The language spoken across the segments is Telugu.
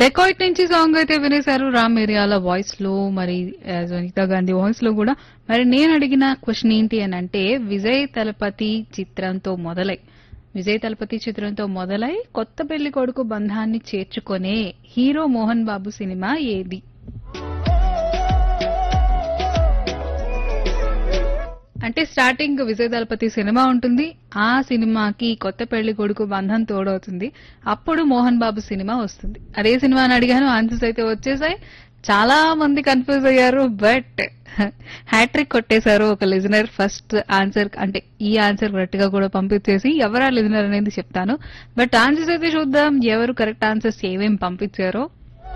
డెకాయిట్ నుంచి సాంగ్ అయితే వినేశారు రామ్ ఏరియాల వాయిస్ లో మరి ఆ, సునీతా గాంధీ వాయిస్ లో కూడా మరి నేను అడిగిన క్వశ్చన్ ఏంటి అని అంటే విజయ్ తలపతి చిత్రంతో మొదలై విజయ్ తలపతి చిత్రంతో మొదలై కొత్త పెళ్లి కొడుకు బంధాన్ని చేర్చుకునే హీరో మోహన్ బాబు సినిమా ఏది అంటే స్టార్టింగ్ విజయ్ దళపతి సినిమా ఉంటుంది ఆ సినిమాకి కొత్త పెళ్లి కొడుకు బంధం తోడవుతుంది అప్పుడు మోహన్ బాబు సినిమా వస్తుంది అదే సినిమా అని అడిగాను ఆన్సర్స్ అయితే వచ్చేసాయి చాలా మంది కన్ఫ్యూజ్ అయ్యారు బట్ హ్యాట్రిక్ కొట్టేశారు ఒక లిజనర్ ఫస్ట్ ఆన్సర్ అంటే ఈ ఆన్సర్ కరెక్ట్ గా కూడా పంపించేసి ఎవరా లిజనర్ అనేది చెప్తాను బట్ ఆన్సర్స్ అయితే చూద్దాం ఎవరు కరెక్ట్ ఆన్సర్స్ ఏమేమి పంపించారో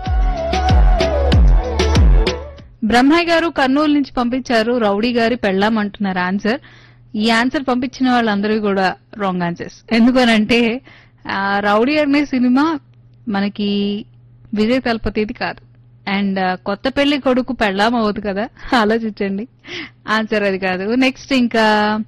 బ్రహ్మయ్య గారు కర్నూలు నుంచి పంపించారు రౌడీ గారి పెళ్ళాం అంటున్నారు ఆన్సర్ ఈ ఆన్సర్ పంపించిన వాళ్ళందరూ కూడా రాంగ్ ఆన్సర్స్ ఎందుకనంటే ఆ, రౌడీ అనే సినిమా మనకి విజయ్ తలపతిది కాదు అండ్ కొత్త పెళ్లి కొడుకు పెళ్ళాం అవ్వదు కదా ఆలోచించండి ఆన్సర్ అది కాదు నెక్స్ట్ ఇంకా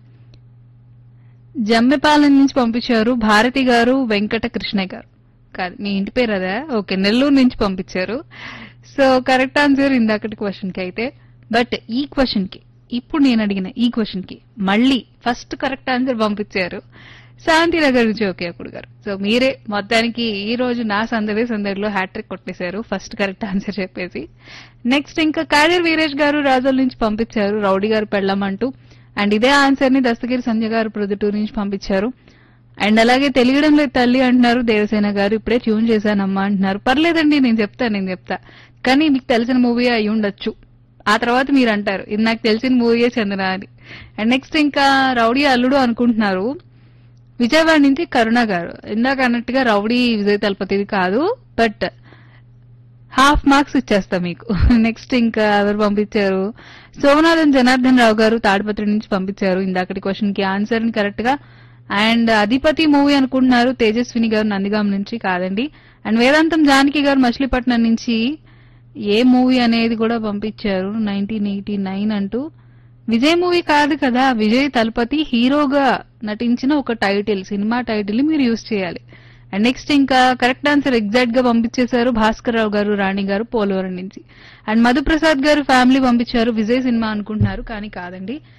జమ్మెపాలెం నుంచి పంపించారు భారతి గారు వెంకట కృష్ణయ్య గారు కాదు మీ ఇంటి పేరు అదా ఓకే నెల్లూరు నుంచి పంపించారు సో కరెక్ట్ ఆన్సర్ ఇందాకటి క్వశ్చన్ కి అయితే బట్ ఈ క్వశ్చన్ కి ఇప్పుడు నేను అడిగిన ఈ క్వశ్చన్ కి మళ్ళీ ఫస్ట్ కరెక్ట్ ఆన్సర్ పంపించారు శాంతినగర్ నుంచి ఓకే అప్పుడు గారు సో మీరే మొత్తానికి ఈ రోజు నా సందడి సందడిలో హ్యాట్రిక్ కొట్టేశారు ఫస్ట్ కరెక్ట్ ఆన్సర్ చెప్పేసి నెక్స్ట్ ఇంకా కాజర్ వీరేష్ గారు రాజోల్ నుంచి పంపించారు రౌడీ గారు పెళ్ళమంటూ అండ్ ఇదే ఆన్సర్ ని దస్తగిరి సంజయ్ గారు ప్రొద్దుటూరు నుంచి పంపించారు అండ్ అలాగే తెలియడం లేదు తల్లి అంటున్నారు దేవసేన గారు ఇప్పుడే ట్యూన్ చేశానమ్మా అంటున్నారు పర్లేదండి నేను చెప్తా నేను చెప్తా కానీ మీకు తెలిసిన మూవీ అయి ఉండొచ్చు ఆ తర్వాత మీరు అంటారు ఇది నాకు తెలిసిన మూవీయే చందన అని అండ్ నెక్స్ట్ ఇంకా రౌడీ అల్లుడు అనుకుంటున్నారు విజయవాడ నుంచి కరుణ గారు ఇందాక అన్నట్టుగా రౌడీ విజయ్ తలపతిది కాదు బట్ హాఫ్ మార్క్స్ ఇచ్చేస్తా మీకు నెక్స్ట్ ఇంకా ఎవరు పంపించారు సోమనాథన్ జనార్దన్ రావు గారు తాడిపత్రి నుంచి పంపించారు ఇందాకటి క్వశ్చన్ కి ఆన్సర్ ని కరెక్ట్ గా అండ్ అధిపతి మూవీ అనుకుంటున్నారు తేజస్విని గారు నందిగాం నుంచి కాదండి అండ్ వేదాంతం జానకి గారు మచిలీపట్నం నుంచి ఏ మూవీ అనేది కూడా పంపించారు నైన్టీన్ ఎయిటీ నైన్ అంటూ విజయ్ మూవీ కాదు కదా విజయ్ తలపతి హీరోగా నటించిన ఒక టైటిల్ సినిమా టైటిల్ మీరు యూజ్ చేయాలి అండ్ నెక్స్ట్ ఇంకా కరెక్ట్ ఆన్సర్ ఎగ్జాక్ట్ గా పంపించేశారు భాస్కర్ రావు గారు రాణి గారు పోలవరం నుంచి అండ్ మధుప్రసాద్ గారు ఫ్యామిలీ పంపించారు విజయ్ సినిమా అనుకుంటున్నారు కానీ కాదండి